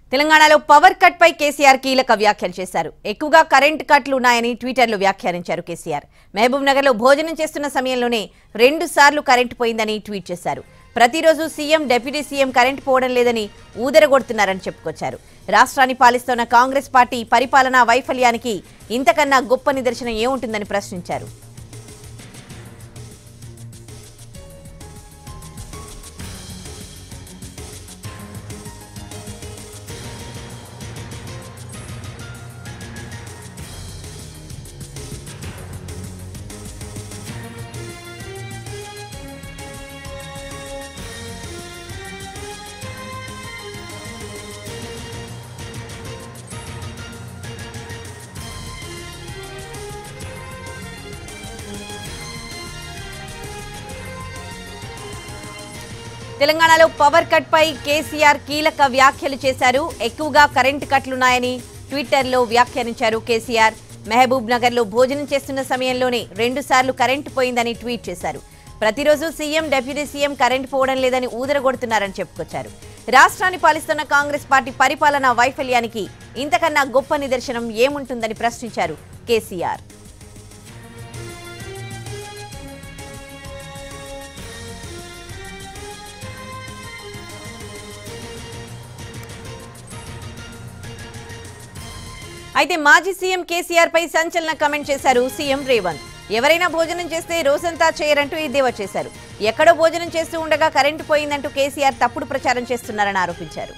తెలంగాణలో power cut పై కేసీఆర్ కీలక వ్యాఖ్యలు చేశారు ఎక్కువగా కరెంట్ కట్లు ఉన్నాయని ట్విట్టర్లో వ్యాఖ్యానించారు కేసీఆర్ మహబూబ్ నగర్ లో భోజనం చేస్తున్న సమయంలోనే రెండు సార్లు కరెంటు పోయిందని ట్వీట్ చేశారు ప్రతిరోజు సీఎం డిప్యూటీ సీఎం కరెంటు పోవడం లేదని ఊదరగొడుతున్నారని చెప్పుకొచ్చారు రాష్ట్రాన్ని పాలిస్తున్న కాంగ్రెస్ పార్టీ పరిపాలనా వైఫల్యానికి ఇంతకన్నా గొప్ప నిదర్శనం ఏముంటుందని ప్రశ్నించారు తెలంగాణలో పవర్ కట్ పై కేసీఆర్ కీలక వ్యాఖ్యలు చేశారు ఎక్కువగా కరెంటు కట్లున్నాయని ట్విట్టర్లో వ్యాఖ్యానించారు కేసీఆర్ మహబూబ్ నగర్ లో భోజనం చేస్తున్న సమయంలోనే రెండు సార్లు కరెంటు పోయిందని ట్వీట్ చేశారు ప్రతిరోజు సీఎం డిప్యూటీ సీఎం కరెంటు పోవడం లేదని ఊదరగొడుతున్నారని చెప్పుకొచ్చారు రాష్ట్రాన్ని పాలిస్తున్న కాంగ్రెస్ పార్టీ పరిపాలనా వైఫల్యానికి ఇంతకన్నా గొప్ప నిదర్శనం ఏముంటుందని ప్రశ్నించారు కేసీఆర్ అయితే మాజీ సీఎం కేసీఆర్ పై సంచలన కమెంట్ చేశారు సీఎం రేవంత్ ఎవరైనా భోజనం చేస్తే రోజంతా చేయరంటూ ఎద్దేవా చేశారు ఎక్కడో భోజనం చేస్తూ ఉండగా కరెంటు పోయిందంటూ కేసీఆర్ తప్పుడు ప్రచారం చేస్తున్నారని ఆరోపించారు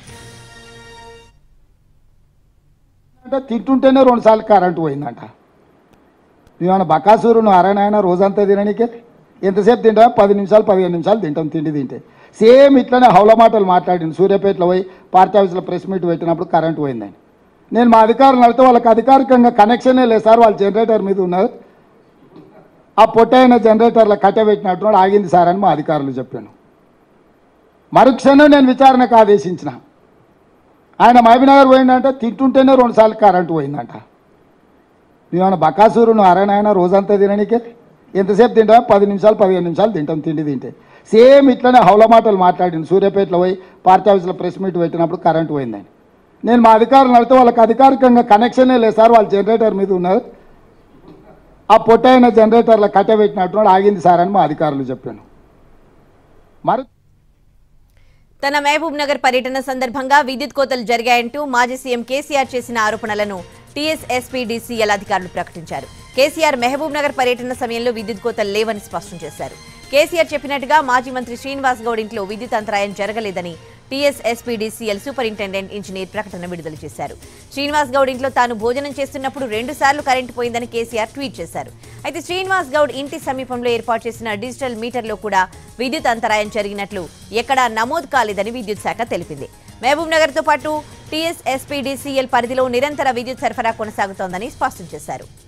అంటే తింటుంటేనే రెండు సార్లు కరెంటు పోయిందంట నువ్వేమన్నా బకాసూరు నువ్వు అరనైనా రోజంతా తిననీకే ఎంతసేపు తింటా పది నిమిషాలు పదిహేను నిమిషాలు తింటాం తిండి తింటే సేమ్ ఇట్లనే హౌల మాటలు మాట్లాడింది సూర్యాపేటలో పోయి పార్టీ ఆఫీస్లో ప్రెస్ మీట్ పెట్టినప్పుడు కరెంటు పోయిందని నేను మా అధికారులు అడిగితే వాళ్ళకి అధికారికంగా కనెక్షనే లేదు సార్ వాళ్ళ జనరేటర్ మీద ఉన్నారు ఆ పొట్టైన జనరేటర్లో కట్టబెట్టినట్టు ఆగింది సార్ అని మా అధికారులు చెప్పాను మరుక్షణం నేను విచారణకు ఆదేశించిన ఆయన మహబీనగర్ పోయిందంటే తింటుంటేనే రెండు సార్లు కరెంటు పోయిందంట నువ్వేమన్నా బకాసూరు నువ్వు అరనైనా రోజంతా తిననీకే ఎంతసేపు తింటా పది నిమిషాలు పదిహేను నిమిషాలు తింటాం తిండి తింటే సేమ్ ఇట్లనే హౌల మాటలు మాట్లాడింది సూర్యాపేటలో పోయి పార్టీ ఆఫీస్లో ప్రెస్ మీట్ పెట్టినప్పుడు కరెంటు పోయిందని నేను మా అధికారులు అడిగితే వాళ్ళకి అధికారికంగా కనెక్షనే లేదు సార్ వాళ్ళ జనరేటర్ మీద ఉన్నారు ఆ పొట్టైన జనరేటర్లో కట్టబెట్టినట్టు ఆగింది సార్ అని మా అధికారులు చెప్పాను మరి తన మహబూబ్ నగర్ పర్యటన సందర్భంగా విద్యుత్ కోతలు జరిగాయంటూ మాజీ సీఎం కేసీఆర్ చేసిన ఆరోపణలను టీఎస్ఎస్పీడీసీఎల్ అధికారులు ప్రకటించారు కేసీఆర్ మహబూబ్ నగర్ పర్యటన సమయంలో విద్యుత్ కోతలు లేవని స్పష్టం చేశారు కేసీఆర్ చెప్పినట్టుగా మాజీ మంత్రి శ్రీనివాస్ గౌడ్ ఇంట్లో విద్యుత్ అంతరాయం జరగలేదని టీఎస్ఎస్పీడీసీఎల్ సూపరింటెండెంట్ ఇంజనీర్ ప్రకటన విడుదల చేశారు శ్రీనివాస్ గౌడ్ ఇంట్లో తాను భోజనం చేస్తున్నప్పుడు రెండు సార్లు కరెంటు పోయిందని కేసీఆర్ ట్వీట్ చేశారు అయితే శ్రీనివాస్ గౌడ్ ఇంటి సమీపంలో ఏర్పాటు చేసిన డిజిటల్ మీటర్లో కూడా విద్యుత్ అంతరాయం జరిగినట్లు ఎక్కడా నమోదు కాలేదని విద్యుత్ శాఖ తెలిపింది మహబూబ్ నగర్ తో పాటు టీఎస్ఎస్పీడీసీఎల్ పరిధిలో నిరంతర విద్యుత్ సరఫరా కొనసాగుతోందని స్పష్టం చేశారు